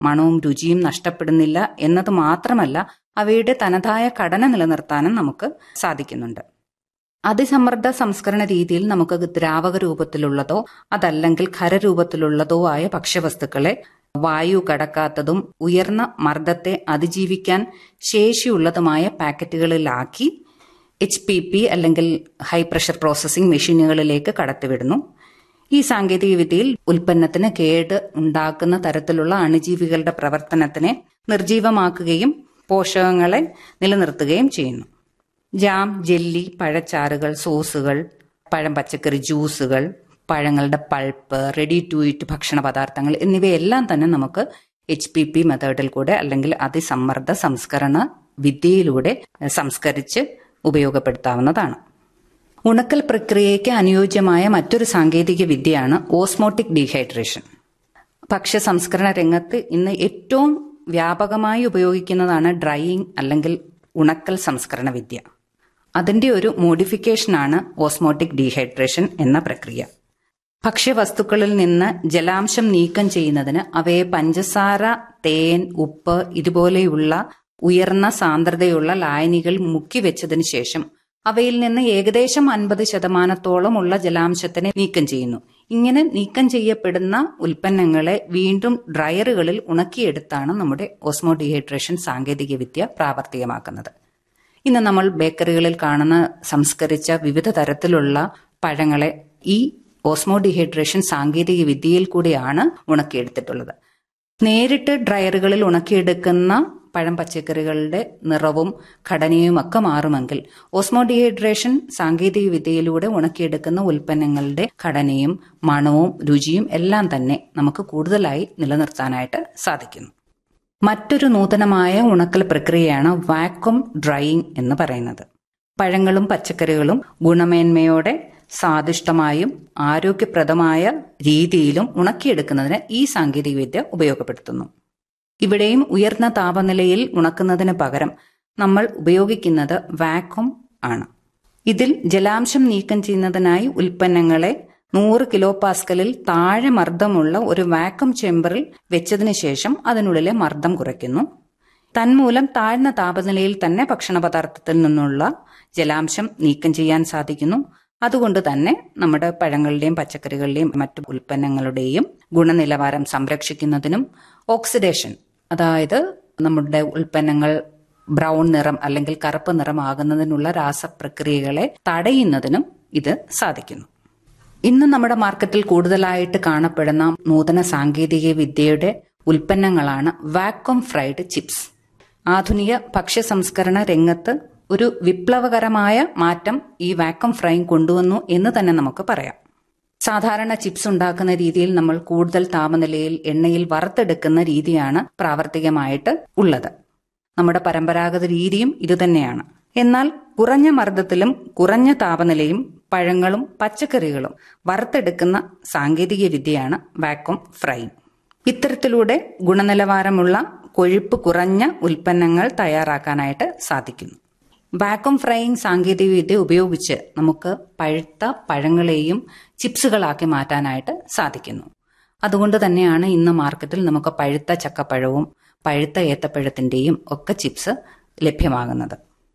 മണവും രുചിയും നഷ്ടപ്പെടുന്നില്ല എന്നത് മാത്രമല്ല അവയുടെ തനതായ ഘടന നിലനിർത്താനും നമുക്ക് സാധിക്കുന്നുണ്ട് അതിസമ്മർദ്ദ സംസ്കരണ രീതിയിൽ നമുക്ക് ദ്രാവക രൂപത്തിലുള്ളതോ അതല്ലെങ്കിൽ ഖരരൂപത്തിലുള്ളതോ ആയ ഭക്ഷ്യവസ്തുക്കളെ വായു കടക്കാത്തതും ഉയർന്ന മർദ്ദത്തെ അതിജീവിക്കാൻ ശേഷിയുള്ളതുമായ പാക്കറ്റുകളിലാക്കി എച്ച് പി പി അല്ലെങ്കിൽ ഹൈ പ്രഷർ പ്രോസസ്സിംഗ് മെഷീനുകളിലേക്ക് കടത്തിവിടുന്നു ഈ സാങ്കേതിക വിദ്യയിൽ ഉൽപ്പന്നത്തിന് കേട് ഉണ്ടാക്കുന്ന തരത്തിലുള്ള അണുജീവികളുടെ പ്രവർത്തനത്തിനെ നിർജീവമാക്കുകയും പോഷകങ്ങളെ നിലനിർത്തുകയും ചെയ്യുന്നു ജാം ജെല്ലി പഴച്ചാറുകൾ സോസുകൾ പഴം പച്ചക്കറി ജ്യൂസുകൾ പഴങ്ങളുടെ പൾപ്പ് റെഡി ടു ഈറ്റ് ഭക്ഷണ പദാർത്ഥങ്ങൾ എന്നിവയെല്ലാം തന്നെ നമുക്ക് എച്ച് പി പി മെത്തേഡിൽ കൂടെ അല്ലെങ്കിൽ അതിസമ്മർദ്ദ സംസ്കരണ വിദ്യയിലൂടെ സംസ്കരിച്ച് ഉപയോഗപ്പെടുത്താവുന്നതാണ് ഉണക്കൽ പ്രക്രിയയ്ക്ക് അനുയോജ്യമായ മറ്റൊരു സാങ്കേതിക വിദ്യയാണ് ഓസ്മോട്ടിക് ഡീഹൈഡ്രേഷൻ ഭക്ഷ്യ സംസ്കരണ രംഗത്ത് ഇന്ന് ഏറ്റവും വ്യാപകമായി ഉപയോഗിക്കുന്നതാണ് ഡ്രൈയിങ് അല്ലെങ്കിൽ ഉണക്കൽ സംസ്കരണ വിദ്യ അതിന്റെ ഒരു മോഡിഫിക്കേഷനാണ് ഓസ്മോട്ടിക് ഡീഹൈഡ്രേഷൻ എന്ന പ്രക്രിയ ഭക്ഷ്യവസ്തുക്കളിൽ നിന്ന് ജലാംശം നീക്കം ചെയ്യുന്നതിന് അവയെ പഞ്ചസാര തേൻ ഉപ്പ് ഇതുപോലെയുള്ള ഉയർന്ന സാന്ദ്രതയുള്ള ലായനികൾ മുക്കിവെച്ചതിന് ശേഷം അവയിൽ നിന്ന് ഏകദേശം അൻപത് ശതമാനത്തോളം ഉള്ള ജലാംശത്തിനെ നീക്കം ചെയ്യുന്നു ഇങ്ങനെ നീക്കം ചെയ്യപ്പെടുന്ന ഉൽപ്പന്നങ്ങളെ വീണ്ടും ഡ്രയറുകളിൽ ഉണക്കിയെടുത്താണ് നമ്മുടെ ഓസ്മോ ഡീഹൈഡ്രേഷൻ സാങ്കേതികവിദ്യ പ്രാവർത്തികമാക്കുന്നത് ഇന്ന് നമ്മൾ ബേക്കറികളിൽ കാണുന്ന സംസ്കരിച്ച വിവിധ തരത്തിലുള്ള പഴങ്ങളെ ഈ ഓസ്മോ ഡീഹൈഡ്രേഷൻ സാങ്കേതിക വിദ്യയിൽ കൂടിയാണ് ഉണക്കിയെടുത്തിട്ടുള്ളത് നേരിട്ട് ഡ്രയറുകളിൽ ഉണക്കിയെടുക്കുന്ന പഴം പച്ചക്കറികളുടെ നിറവും ഘടനയും ഒക്കെ മാറുമെങ്കിൽ ഓസ്മോ ഡീഹൈഡ്രേഷൻ സാങ്കേതിക വിദ്യയിലൂടെ ഉണക്കിയെടുക്കുന്ന ഉൽപ്പന്നങ്ങളുടെ ഘടനയും മണവും രുചിയും എല്ലാം തന്നെ നമുക്ക് കൂടുതലായി നിലനിർത്താനായിട്ട് സാധിക്കുന്നു മറ്റൊരു നൂതനമായ ഉണക്കൽ പ്രക്രിയയാണ് വാക്വം ഡ്രൈയിങ് എന്ന് പറയുന്നത് പഴങ്ങളും പച്ചക്കറികളും ഗുണമേന്മയോടെ സ്വാദിഷ്ടമായും ആരോഗ്യപ്രദമായ രീതിയിലും ഉണക്കിയെടുക്കുന്നതിന് ഈ സാങ്കേതികവിദ്യ ഉപയോഗപ്പെടുത്തുന്നു ഇവിടെയും ഉയർന്ന താപനിലയിൽ ഉണക്കുന്നതിന് പകരം നമ്മൾ ഉപയോഗിക്കുന്നത് വാക്വം ആണ് ഇതിൽ ജലാംശം നീക്കം ചെയ്യുന്നതിനായി ഉൽപ്പന്നങ്ങളെ നൂറ് കിലോ പാസ്കലിൽ താഴെ മർദ്ദമുള്ള ഒരു വാക്വം ചേമ്പറിൽ വെച്ചതിന് ശേഷം അതിനുള്ളിലെ മർദ്ദം കുറയ്ക്കുന്നു തന്മൂലം താഴ്ന്ന താപനിലയിൽ തന്നെ ഭക്ഷണ പദാർത്ഥത്തിൽ നിന്നുള്ള ജലാംശം നീക്കം ചെയ്യാൻ സാധിക്കുന്നു അതുകൊണ്ട് തന്നെ നമ്മുടെ പഴങ്ങളുടെയും പച്ചക്കറികളുടെയും മറ്റു ഉൽപ്പന്നങ്ങളുടെയും ഗുണനിലവാരം സംരക്ഷിക്കുന്നതിനും ഓക്സിഡേഷൻ അതായത് നമ്മുടെ ഉൽപ്പന്നങ്ങൾ ബ്രൗൺ നിറം അല്ലെങ്കിൽ കറുപ്പ് നിറമാകുന്നതിനുള്ള രാസപ്രക്രിയകളെ തടയുന്നതിനും ഇത് സാധിക്കുന്നു ഇന്ന് നമ്മുടെ മാർക്കറ്റിൽ കൂടുതലായിട്ട് കാണപ്പെടുന്ന നൂതന സാങ്കേതിക വിദ്യയുടെ ഉൽപ്പന്നങ്ങളാണ് വാക്വം ഫ്രൈഡ് ചിപ്സ് ആധുനിക ഭക്ഷ്യ സംസ്കരണ രംഗത്ത് ഒരു വിപ്ലവകരമായ മാറ്റം ഈ വാക്വം ഫ്രൈങ് കൊണ്ടുവന്നു എന്ന് തന്നെ നമുക്ക് പറയാം സാധാരണ ചിപ്സ് ഉണ്ടാക്കുന്ന രീതിയിൽ നമ്മൾ കൂടുതൽ താപനിലയിൽ എണ്ണയിൽ വറുത്തെടുക്കുന്ന രീതിയാണ് പ്രാവർത്തികമായിട്ട് ഉള്ളത് നമ്മുടെ പരമ്പരാഗത രീതിയും ഇതുതന്നെയാണ് എന്നാൽ കുറഞ്ഞ മർദ്ദത്തിലും കുറഞ്ഞ താപനിലയും പഴങ്ങളും പച്ചക്കറികളും വറുത്തെടുക്കുന്ന സാങ്കേതിക വിദ്യയാണ് വാക്വം ഫ്രൈങ് ഇത്തരത്തിലൂടെ ഗുണനിലവാരമുള്ള കൊഴുപ്പ് കുറഞ്ഞ ഉൽപ്പന്നങ്ങൾ തയ്യാറാക്കാനായിട്ട് സാധിക്കുന്നു വാക്വം ഫ്രൈയിങ് സാങ്കേതികവിദ്യ ഉപയോഗിച്ച് നമുക്ക് പഴുത്ത പഴങ്ങളെയും ചിപ്സുകളാക്കി മാറ്റാനായിട്ട് സാധിക്കുന്നു അതുകൊണ്ട് തന്നെയാണ് ഇന്ന് മാർക്കറ്റിൽ നമുക്ക് പഴുത്ത ചക്കപ്പഴവും പഴുത്ത ഏത്തപ്പഴത്തിന്റെയും ഒക്കെ ചിപ്സ് ലഭ്യമാകുന്നത്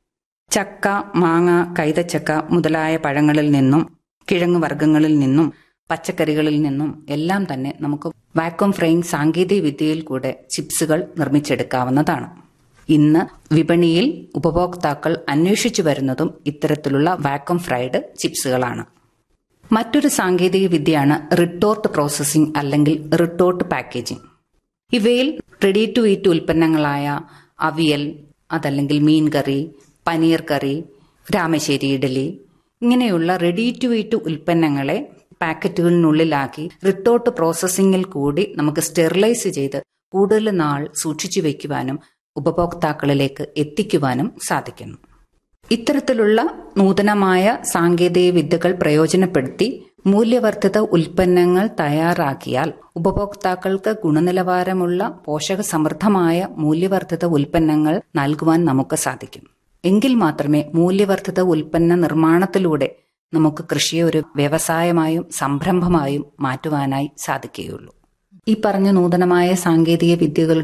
ചക്ക മാങ്ങ കൈതച്ചക്ക മുതലായ പഴങ്ങളിൽ നിന്നും കിഴങ്ങ് വർഗ്ഗങ്ങളിൽ നിന്നും പച്ചക്കറികളിൽ നിന്നും എല്ലാം തന്നെ നമുക്ക് വാക്വം ഫ്രൈയിങ് സാങ്കേതിക വിദ്യയിൽ കൂടെ ചിപ്സുകൾ നിർമ്മിച്ചെടുക്കാവുന്നതാണ് ഇന്ന് വിപണിയിൽ ഉപഭോക്താക്കൾ അന്വേഷിച്ചു വരുന്നതും ഇത്തരത്തിലുള്ള വാക്വം ഫ്രൈഡ് ചിപ്സുകളാണ് മറ്റൊരു സാങ്കേതിക വിദ്യയാണ് റിട്ടോർട്ട് പ്രോസസ്സിംഗ് അല്ലെങ്കിൽ റിട്ടോർട്ട് പാക്കേജിംഗ് ഇവയിൽ റെഡി ടു ഈറ്റ് ഉൽപ്പന്നങ്ങളായ അവിയൽ അതല്ലെങ്കിൽ മീൻ കറി പനീർ കറി രാമശ്ശേരി ഇഡലി ഇങ്ങനെയുള്ള റെഡി ടു ഈറ്റ് ഉൽപ്പന്നങ്ങളെ പാക്കറ്റുകളിനുള്ളിലാക്കി റിട്ടോർട്ട് പ്രോസസ്സിംഗിൽ കൂടി നമുക്ക് സ്റ്റെറിലൈസ് ചെയ്ത് കൂടുതൽ നാൾ സൂക്ഷിച്ചു വയ്ക്കുവാനും ഉപഭോക്താക്കളിലേക്ക് എത്തിക്കുവാനും സാധിക്കുന്നു ഇത്തരത്തിലുള്ള നൂതനമായ സാങ്കേതിക വിദ്യകൾ പ്രയോജനപ്പെടുത്തി മൂല്യവർദ്ധിത ഉൽപ്പന്നങ്ങൾ തയ്യാറാക്കിയാൽ ഉപഭോക്താക്കൾക്ക് ഗുണനിലവാരമുള്ള പോഷകസമൃദ്ധമായ മൂല്യവർദ്ധിത ഉൽപ്പന്നങ്ങൾ നൽകുവാൻ നമുക്ക് സാധിക്കും എങ്കിൽ മാത്രമേ മൂല്യവർദ്ധിത ഉൽപ്പന്ന നിർമ്മാണത്തിലൂടെ നമുക്ക് കൃഷിയെ ഒരു വ്യവസായമായും സംരംഭമായും മാറ്റുവാനായി സാധിക്കുകയുള്ളൂ ഈ പറഞ്ഞ നൂതനമായ സാങ്കേതിക വിദ്യകളുടെ